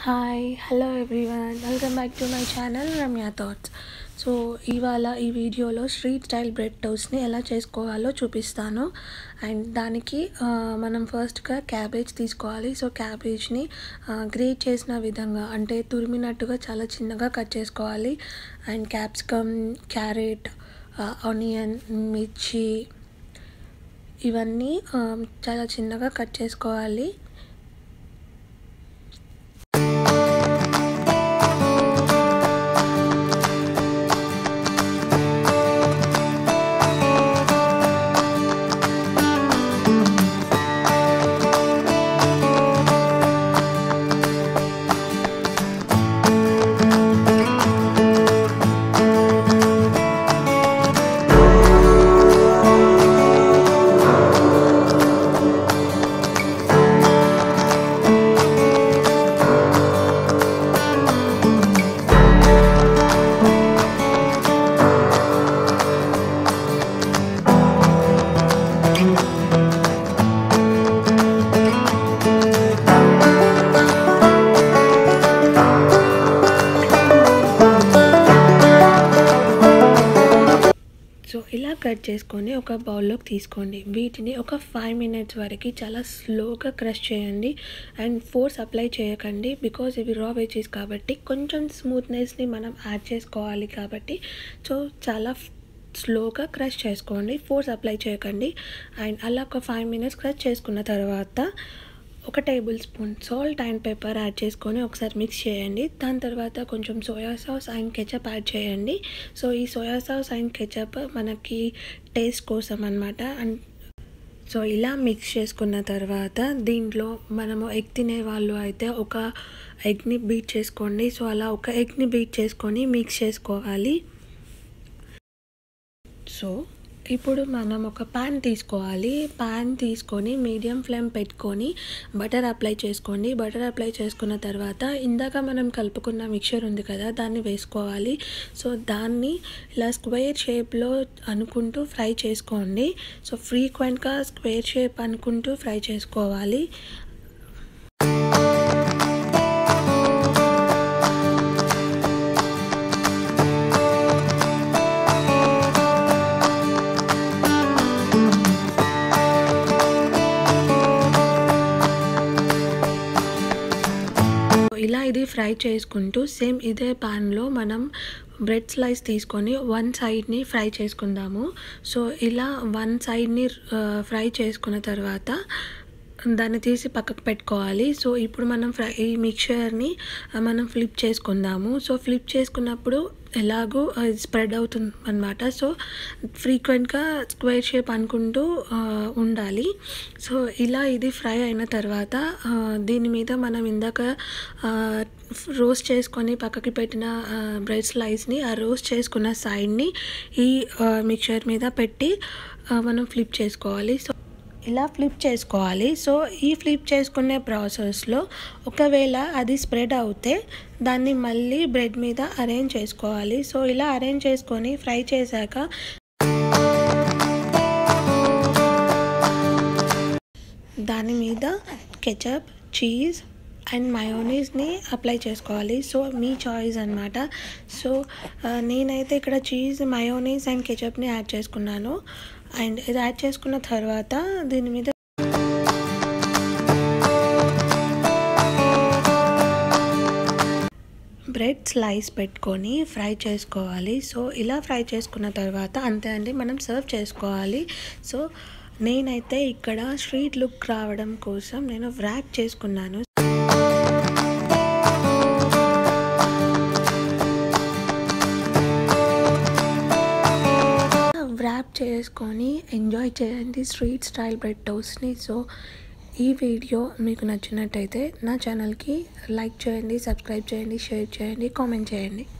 hi hello everyone welcome back to my channel Ramya thoughts so ఇవాళ ఈ వీడియోలో street style bread టోస్ట్ని ఎలా చేసుకోవాలో చూపిస్తాను అండ్ దానికి ఆ, మనం ఫస్ట్గా క్యాబేజ్ తీసుకోవాలి సో క్యాబేజ్ని గ్రేట్ చేసిన విధంగా అంటే తురిమినట్టుగా చాలా చిన్నగా కట్ చేసుకోవాలి అండ్ క్యాప్సికమ్ క్యారెట్ ఆనియన్ మిర్చి ఇవన్నీ ఆ, చాలా చిన్నగా కట్ చేసుకోవాలి సో ఇలా కట్ చేసుకొని ఒక బౌల్లోకి తీసుకోండి వీటిని ఒక ఫైవ్ మినిట్స్ వరకు చాలా స్లోగా క్రష్ చేయండి అండ్ ఫోర్స్ అప్లై చేయకండి బికాజ్ ఇవి రా వెజీస్ కాబట్టి కొంచెం స్మూత్నెస్ని మనం యాడ్ చేసుకోవాలి కాబట్టి సో చాలా స్లోగా క్రష్ చేసుకోండి ఫోర్స్ అప్లై చేయకండి అండ్ అలా ఒక ఫైవ్ మినిట్స్ క్రష్ చేసుకున్న తర్వాత ఒక tablespoon salt and pepper add చేసుకొని ఒకసారి మిక్స్ చేయండి దాని తర్వాత కొంచెం soya sauce and ketchup add చేయండి సో ఈ సోయా సాస్ అండ్ కెచప్ మనకి టేస్ట్ కోసం అనమాట అండ్ సో ఇలా మిక్స్ చేసుకున్న తర్వాత దీంట్లో మనము ఎగ్ తినే వాళ్ళు అయితే ఒక ఎగ్ని బీట్ చేసుకోండి సో అలా ఒక ఎగ్ని బీట్ చేసుకొని మిక్స్ చేసుకోవాలి సో ఇప్పుడు మనం ఒక ప్యాన్ తీసుకోవాలి ప్యాన్ తీసుకొని మీడియం ఫ్లేమ్ పెట్టుకొని బటర్ అప్లై చేసుకోండి బటర్ అప్లై చేసుకున్న తర్వాత ఇందాక మనం కలుపుకున్న మిక్చర్ ఉంది కదా దాన్ని వేసుకోవాలి సో దాన్ని ఇలా స్క్వేర్ షేప్లో అనుకుంటూ ఫ్రై చేసుకోండి సో ఫ్రీక్వెంట్గా స్క్వేర్ షేప్ అనుకుంటూ ఫ్రై చేసుకోవాలి ఇలా ఇది ఫ్రై చేసుకుంటూ సేమ్ ఇదే ప్యాన్లో మనం బ్రెడ్ స్లైస్ తీసుకొని వన్ సైడ్ని ఫ్రై చేసుకుందాము సో ఇలా వన్ సైడ్ని ఫ్రై చేసుకున్న తర్వాత దాన్ని తీసి పక్కకు పెట్టుకోవాలి సో ఇప్పుడు మనం ఫ్రై ఈ మిక్చర్ని మనం ఫ్లిప్ చేసుకుందాము సో ఫ్లిప్ చేసుకున్నప్పుడు ఎలాగో స్ప్రెడ్ అవుతుంది అనమాట సో ఫ్రీక్వెంట్గా స్క్వేర్ షేప్ అనుకుంటూ ఉండాలి సో ఇలా ఇది ఫ్రై అయిన తర్వాత దీని మీద మనం ఇందాక రోస్ట్ చేసుకొని పక్కకి పెట్టిన బ్రెడ్ స్లైస్ని ఆ రోస్ట్ చేసుకున్న సైడ్ని ఈ మిక్చర్ మీద పెట్టి మనం ఫ్లిప్ చేసుకోవాలి సో ఇలా ఫ్లిప్ చేసుకోవాలి సో ఈ ఫ్లిప్ చేసుకునే ప్రాసెస్లో ఒకవేళ అది స్ప్రెడ్ అవుతే దాన్ని మళ్ళీ బ్రెడ్ మీద అరేంజ్ చేసుకోవాలి సో ఇలా అరేంజ్ చేసుకొని ఫ్రై చేశాక దాని మీద కెచప్ చీజ్ అండ్ మయోనీస్ని అప్లై చేసుకోవాలి సో మీ చాయిస్ అనమాట సో నేనైతే ఇక్కడ చీజ్ మయోనీస్ అండ్ కెచప్ని యాడ్ చేసుకున్నాను అండ్ ఇది యాడ్ చేసుకున్న తర్వాత దీని మీద బ్రెడ్ స్లైస్ పెట్టుకొని ఫ్రై చేసుకోవాలి సో ఇలా ఫ్రై చేసుకున్న తర్వాత అంతే అండి మనం సర్వ్ చేసుకోవాలి సో నేనైతే ఇక్కడ స్ట్రీట్ లుక్ రావడం కోసం నేను వ్రాప్ చేసుకున్నాను వ్రాప్ చేసుకొని ఎంజాయ్ చేయండి స్ట్రీట్ స్టైల్ బ్రెడ్ టోస్ట్ని సో ఈ వీడియో మీకు నచ్చినట్టయితే నా ఛానల్కి లైక్ చేయండి సబ్స్క్రైబ్ చేయండి షేర్ చేయండి కామెంట్ చేయండి